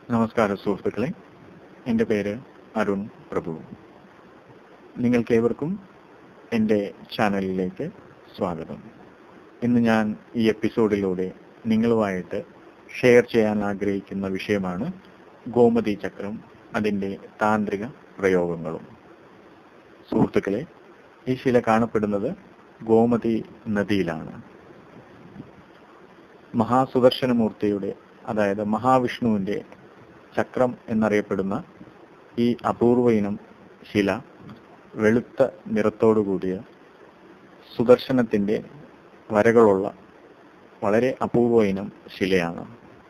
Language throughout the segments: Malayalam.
നമസ്കാരം സുഹൃത്തുക്കളെ എൻ്റെ പേര് അരുൺ പ്രഭു നിങ്ങൾക്കേവർക്കും എൻ്റെ ചാനലിലേക്ക് സ്വാഗതം ഇന്ന് ഞാൻ ഈ എപ്പിസോഡിലൂടെ നിങ്ങളുമായിട്ട് ഷെയർ ചെയ്യാൻ ആഗ്രഹിക്കുന്ന വിഷയമാണ് ഗോമതി ചക്രം അതിൻ്റെ താന്ത്രിക പ്രയോഗങ്ങളും സുഹൃത്തുക്കളെ ഈ ശില കാണപ്പെടുന്നത് ഗോമതി നദിയിലാണ് മഹാസുദർശനമൂർത്തിയുടെ അതായത് മഹാവിഷ്ണുവിന്റെ ചക്രം എന്നറിയപ്പെടുന്ന ഈ അപൂർവ ഇനം ശില വെളുത്ത നിറത്തോടുകൂടിയ സുദർശനത്തിന്റെ വരകളുള്ള വളരെ അപൂർവ ഇനം ശിലയാണ്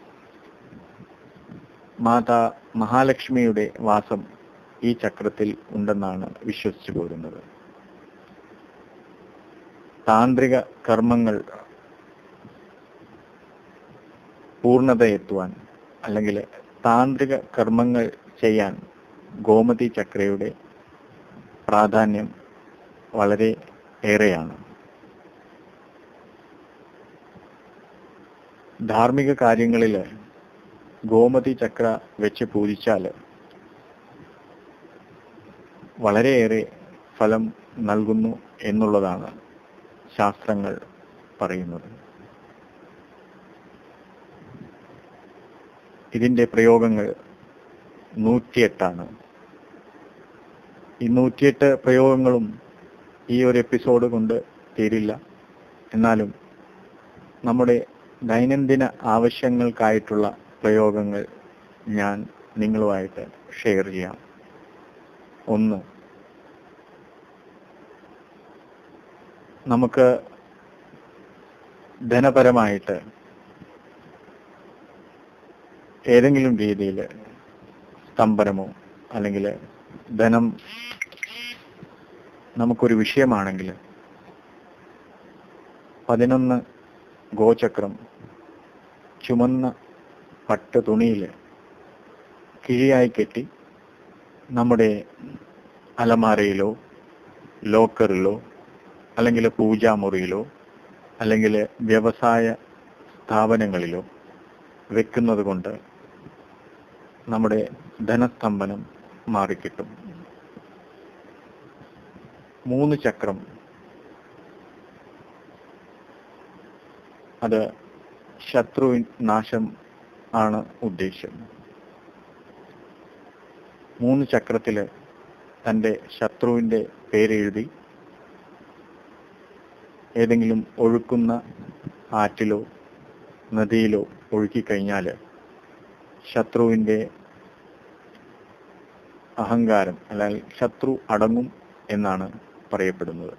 മാതാ മഹാലക്ഷ്മിയുടെ വാസം ഈ ചക്രത്തിൽ ഉണ്ടെന്നാണ് വിശ്വസിച്ചു പോരുന്നത് താന്ത്രിക കർമ്മങ്ങൾ പൂർണ്ണതയെത്തുവാൻ അല്ലെങ്കിൽ താന്ത്രിക കർമ്മങ്ങൾ ചെയ്യാൻ ഗോമതി ചക്രയുടെ പ്രാധാന്യം വളരെ ഏറെയാണ് ധാർമ്മിക കാര്യങ്ങളിൽ ഗോമതി ചക്ര വെച്ച് പൂജിച്ചാൽ വളരെയേറെ ഫലം നൽകുന്നു എന്നുള്ളതാണ് ശാസ്ത്രങ്ങൾ പറയുന്നത് ഇതിന്റെ പ്രയോഗങ്ങൾ നൂറ്റിയെട്ടാണ് ഈ നൂറ്റിയെട്ട് പ്രയോഗങ്ങളും ഈ ഒരു എപ്പിസോഡ് കൊണ്ട് തീരില്ല എന്നാലും നമ്മുടെ ദൈനംദിന ആവശ്യങ്ങൾക്കായിട്ടുള്ള പ്രയോഗങ്ങൾ ഞാൻ നിങ്ങളുമായിട്ട് ഷെയർ ചെയ്യാം ഒന്ന് നമുക്ക് ധനപരമായിട്ട് ഏതെങ്കിലും രീതിയിൽ സ്തംഭനമോ അല്ലെങ്കിൽ ധനം നമുക്കൊരു വിഷയമാണെങ്കിൽ പതിനൊന്ന് ഗോചക്രം ചുമന്ന പട്ട് തുണിയിൽ കിഴിയായി കെട്ടി നമ്മുടെ അലമാരയിലോ ലോക്കറിലോ അല്ലെങ്കിൽ പൂജാമുറിയിലോ അല്ലെങ്കിൽ വ്യവസായ സ്ഥാപനങ്ങളിലോ വെക്കുന്നത് കൊണ്ട് നമ്മുടെ ധനസ്തംഭനം മാറിക്കിട്ടും മൂന്ന് ചക്രം അത് ശത്രു നാശം ആണ് ഉദ്ദേശ്യം മൂന്ന് ചക്രത്തില് തന്റെ ശത്രുവിന്റെ പേരെഴുതി ഏതെങ്കിലും ഒഴുക്കുന്ന ആറ്റിലോ നദിയിലോ ഒഴുക്കിക്കഴിഞ്ഞാൽ ശത്രുവിന്റെ അഹങ്കാരം അല്ലെങ്കിൽ ശത്രു അടങ്ങും എന്നാണ് പറയപ്പെടുന്നത്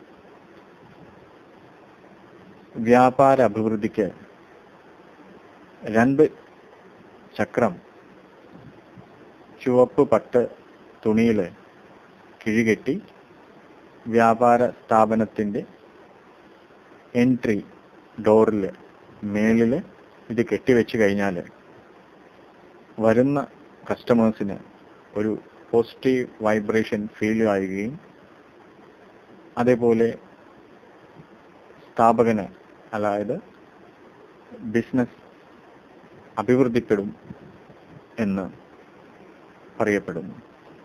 വ്യാപാര അഭിവൃദ്ധിക്ക് രണ്ട് ചക്രം ചുവപ്പ് പട്ട് തുണിയിൽ കിഴികെട്ടി വ്യാപാര സ്ഥാപനത്തിന്റെ എൻട്രി ഡോറിൽ മേളിൽ ഇത് കെട്ടിവെച്ച് കഴിഞ്ഞാൽ വരുന്ന കസ്റ്റമേഴ്സിന് ഒരു പോസിറ്റീവ് വൈബ്രേഷൻ ഫീൽ ആവുകയും അതേപോലെ സ്ഥാപകന് അതായത് ബിസിനസ് അഭിവൃദ്ധിപ്പെടും എന്ന് പറയപ്പെടുന്നു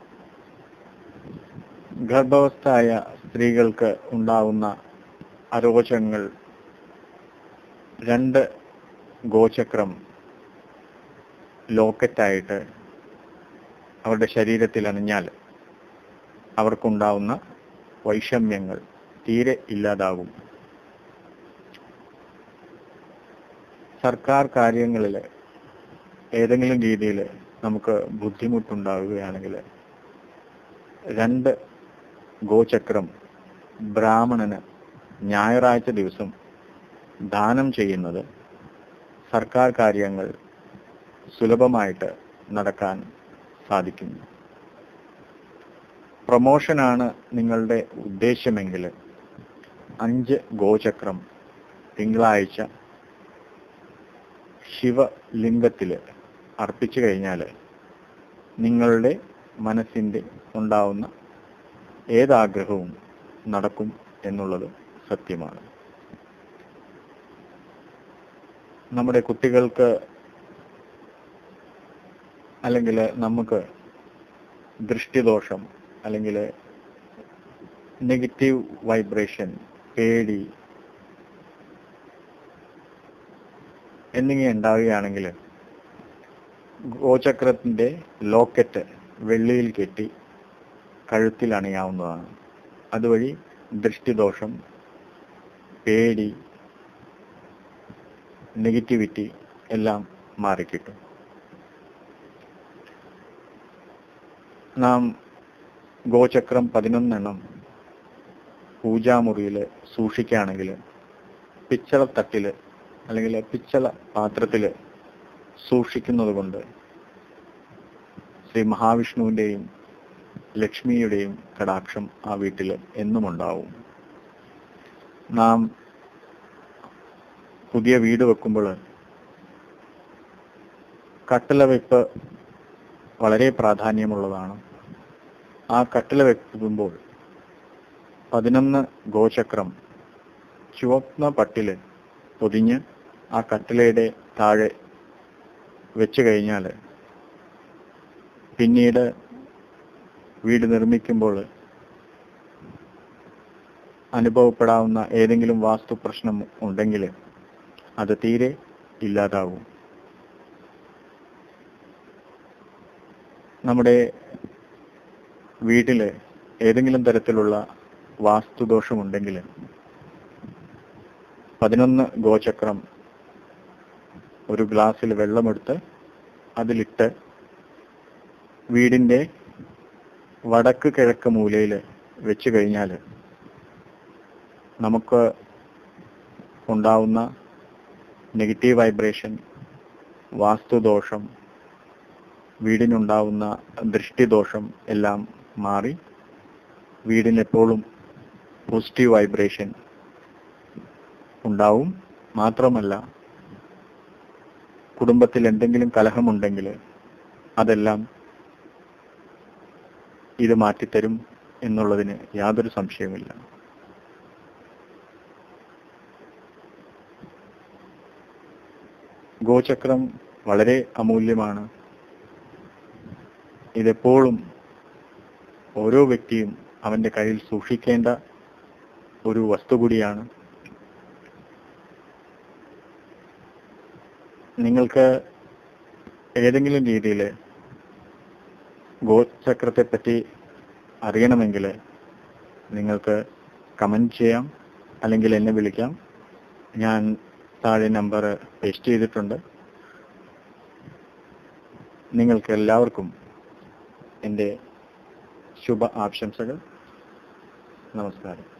ഗർഭവസ്ഥായ സ്ത്രീകൾക്ക് ഉണ്ടാവുന്ന അരോചങ്ങൾ രണ്ട് ഗോചക്രം ലോക്കറ്റായിട്ട് അവരുടെ ശരീരത്തിൽ അണിഞ്ഞാൽ അവർക്കുണ്ടാവുന്ന വൈഷമ്യങ്ങൾ തീരെ ഇല്ലാതാകും സർക്കാർ കാര്യങ്ങളിൽ ഏതെങ്കിലും രീതിയിൽ നമുക്ക് ബുദ്ധിമുട്ടുണ്ടാവുകയാണെങ്കിൽ രണ്ട് ഗോചക്രം ബ്രാഹ്മണന് ഞായറാഴ്ച ദിവസം ദാനം ചെയ്യുന്നത് സർക്കാർ കാര്യങ്ങൾ സുലഭമായിട്ട് നടക്കാൻ സാധിക്കുന്നു പ്രൊമോഷനാണ് നിങ്ങളുടെ ഉദ്ദേശമെങ്കിൽ അഞ്ച് ഗോചക്രം തിങ്കളാഴ്ച ശിവലിംഗത്തിൽ അർപ്പിച്ചു കഴിഞ്ഞാൽ നിങ്ങളുടെ മനസ്സിന്റെ ഉണ്ടാവുന്ന ഏതാഗ്രഹവും നടക്കും എന്നുള്ളത് സത്യമാണ് നമ്മുടെ കുട്ടികൾക്ക് അല്ലെങ്കിൽ നമുക്ക് ദൃഷ്ടിദോഷം അല്ലെങ്കിൽ നെഗറ്റീവ് വൈബ്രേഷൻ പേടി എന്നിങ്ങനെ ഉണ്ടാവുകയാണെങ്കിൽ ഗോചക്രത്തിന്റെ ലോക്കറ്റ് വെള്ളിയിൽ കെട്ടി കഴുത്തിൽ അണിയാവുന്നതാണ് അതുവഴി ദൃഷ്ടിദോഷം പേടി നെഗറ്റിവിറ്റി എല്ലാം മാറിക്കിട്ടും നാം ഗോചക്രം പതിനൊന്നെണ്ണം പൂജാമുറിയിൽ സൂക്ഷിക്കുകയാണെങ്കിൽ പിച്ചള തട്ടില് അല്ലെങ്കിൽ പിച്ചള പാത്രത്തില് സൂക്ഷിക്കുന്നത് കൊണ്ട് ശ്രീ മഹാവിഷ്ണുവിന്റെയും ലക്ഷ്മിയുടെയും കടാക്ഷം ആ വീട്ടിൽ എന്നും ഉണ്ടാവും നാം പുതിയ വീട് വെക്കുമ്പോൾ കട്ടില വെപ്പ് വളരെ പ്രാധാന്യമുള്ളതാണ് ആ കട്ടില വെക്കുമ്പോൾ പതിനൊന്ന് ഗോചക്രം ചുവന്ന പട്ടില് പൊതിഞ്ഞ് ആ കട്ടിലയുടെ താഴെ വെച്ച് കഴിഞ്ഞാൽ പിന്നീട് വീട് നിർമ്മിക്കുമ്പോൾ അനുഭവപ്പെടാവുന്ന ഏതെങ്കിലും വാസ്തു പ്രശ്നം ഉണ്ടെങ്കിൽ അത് തീരെ ഇല്ലാതാവും നമ്മുടെ വീട്ടില് ഏതെങ്കിലും തരത്തിലുള്ള വാസ്തുദോഷമുണ്ടെങ്കിൽ പതിനൊന്ന് ഗോചക്രം ഒരു ഗ്ലാസ്സിൽ വെള്ളമെടുത്ത് അതിലിട്ട് വീടിന്റെ വടക്ക് കിഴക്ക് മൂലയിൽ വെച്ച് കഴിഞ്ഞാൽ നമുക്ക് ഉണ്ടാവുന്ന നെഗറ്റീവ് വൈബ്രേഷൻ വാസ്തുദോഷം വീടിനുണ്ടാവുന്ന ദൃഷ്ടിദോഷം എല്ലാം മാറി വീടിന് എപ്പോഴും പോസിറ്റീവ് വൈബ്രേഷൻ ഉണ്ടാവും മാത്രമല്ല കുടുംബത്തിൽ എന്തെങ്കിലും കലഹമുണ്ടെങ്കിൽ അതെല്ലാം ഇത് മാറ്റിത്തരും എന്നുള്ളതിന് യാതൊരു സംശയവുമില്ല ഗോചക്രം വളരെ അമൂല്യമാണ് ഇതെപ്പോഴും ഓരോ വ്യക്തിയും അവന്റെ കയ്യിൽ സൂക്ഷിക്കേണ്ട ഒരു വസ്തു കൂടിയാണ് നിങ്ങൾക്ക് ഏതെങ്കിലും രീതിയിൽ ഗോചക്രത്തെ പറ്റി അറിയണമെങ്കിൽ നിങ്ങൾക്ക് കമന്റ് ചെയ്യാം അല്ലെങ്കിൽ എന്നെ വിളിക്കാം ഞാൻ താഴെ നമ്പർ പേസ്റ്റ് ചെയ്തിട്ടുണ്ട് നിങ്ങൾക്ക് എല്ലാവർക്കും എൻ്റെ ശുഭ ആശംസകൾ നമസ്കാരം